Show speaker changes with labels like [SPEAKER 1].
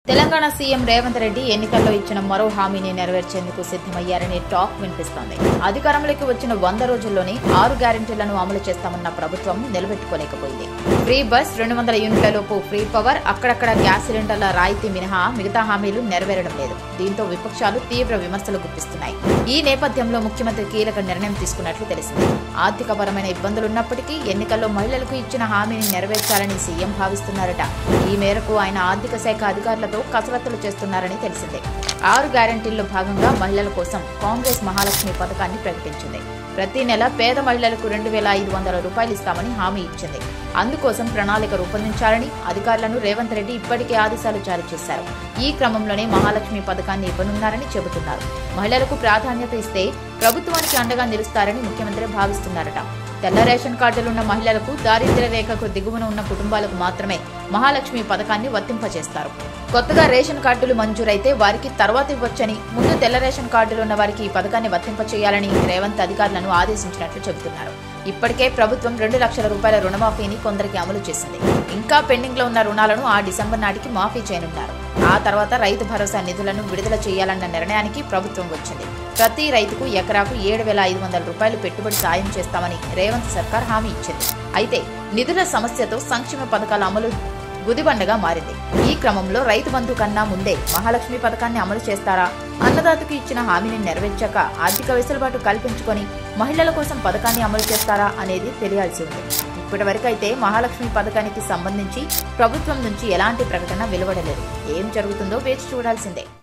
[SPEAKER 1] Telangana CM Revanth Reddy ఎన్నికల్లో ఇచ్చిన మరో హామీని నెరవేర్చేందుకు సిద్దమయ్యారని టాక్ వినిపిస్తోంది అధికారంలోకి వచ్చిన వంద రోజుల్లోనే ఆరు గ్యారెంటీలను అమలు చేస్తామన్న ప్రభుత్వం నిలబెట్టుకోలేకపోయింది ఫ్రీ బస్ రెండు వందల యూనిట్లలోపు ఫ్రీ పవర్ అక్కడక్కడ గ్యాస్ సిలిండర్ల రాయితీ మినహా మిగతా హామీలు నెరవేరడం లేదు దీంతో విపక్షాలు తీవ్ర విమర్శలు గుప్పిస్తున్నాయి ఈ నేపథ్యంలో ముఖ్యమంత్రి కీలక నిర్ణయం తీసుకున్నట్లు తెలిసింది ఆర్థికపరమైన ఇబ్బందులున్నప్పటికీ ఎన్నికల్లో మహిళలకు ఇచ్చిన హామీని నెరవేర్చాలని సీఎం భావిస్తున్నారట ఈ మేరకు ఆయన ఆర్థిక శాఖ అధికారులతో కసరత్తులు చేస్తున్నారని తెలిసిందే ఆరు గ్యారంటీల్లో భాగంగా మహిళల కోసం కాంగ్రెస్ మహాలక్ష్మి పథకాన్ని ప్రకటించింది ప్రతి నెల పేద మహిళలకు రెండు వేల ఐదు వందల రూపాయలు ఇస్తామని హామీ ఇచ్చింది అందుకోసం ప్రణాళిక రూపొందించాలని అధికారులను రేవంత్ రెడ్డి ఇప్పటికే ఆదేశాలు జారీ చేశారు ఈ క్రమంలోనే మహాలక్ష్మి పథకాన్ని ఇవ్వనున్నారని చెబుతున్నారు మహిళలకు ప్రాధాన్యత ఇస్తే ప్రభుత్వానికి అండగా నిలుస్తారని ముఖ్యమంత్రి భావిస్తున్నారట తెల్ల రేషన్ కార్డులున్న మహిళలకు దారిద్ర్య రేఖకు దిగువన ఉన్న కుటుంబాలకు మాత్రమే మహాలక్ష్మి పథకాన్ని వర్తింపజేస్తారు కొత్తగా రేషన్ కార్డులు మంజూరైతే వారికి తర్వాత ఇవ్వొచ్చని ముందు తెల్ల రేషన్ కార్డులు ఉన్న వారికి ఈ పథకాన్ని వర్తింపచేయాలని రేవంత్ అధికారులను ఆదేశించినట్లు చెబుతున్నారు ఇప్పటికే ప్రభుత్వం రెండు లక్షల రూపాయల రుణమాఫీని కొందరికి అమలు చేసింది ఇంకా పెండింగ్ లో ఉన్న రుణాలను ఆ డిసెంబర్ నాటికి మాఫీ చేయనున్నారు ఆ తర్వాత రైతు భరోసా నిధులను విడుదల చేయాలన్న నిర్ణయానికి ప్రభుత్వం వచ్చింది ప్రతి రైతుకు ఎకరాకు ఏడు వేల ఐదు వందల రూపాయలు పెట్టుబడి సాయం చేస్తామని రేవంత్ సర్కార్ హామీ ఇచ్చింది అయితే నిధుల సమస్యతో సంక్షేమ పథకాల అమలు గుదిబండగా మారింది ఈ క్రమంలో రైతు బంధు కన్నా ముందే మహాలక్ష్మి పథకాన్ని అమలు చేస్తారా అన్నదాతకు ఇచ్చిన హామీని నెరవేర్చాక ఆర్థిక వెసులుబాటు కల్పించుకొని మహిళల కోసం పథకాన్ని అమలు చేస్తారా అనేది తెలియాల్సి ఉంది ఇప్పటి వరకైతే మహాలక్ష్మి పథకానికి సంబంధించి ప్రభుత్వం నుంచి ఎలాంటి ప్రకటన వెలువడలేదు ఏం జరుగుతుందో వేచి చూడాల్సిందే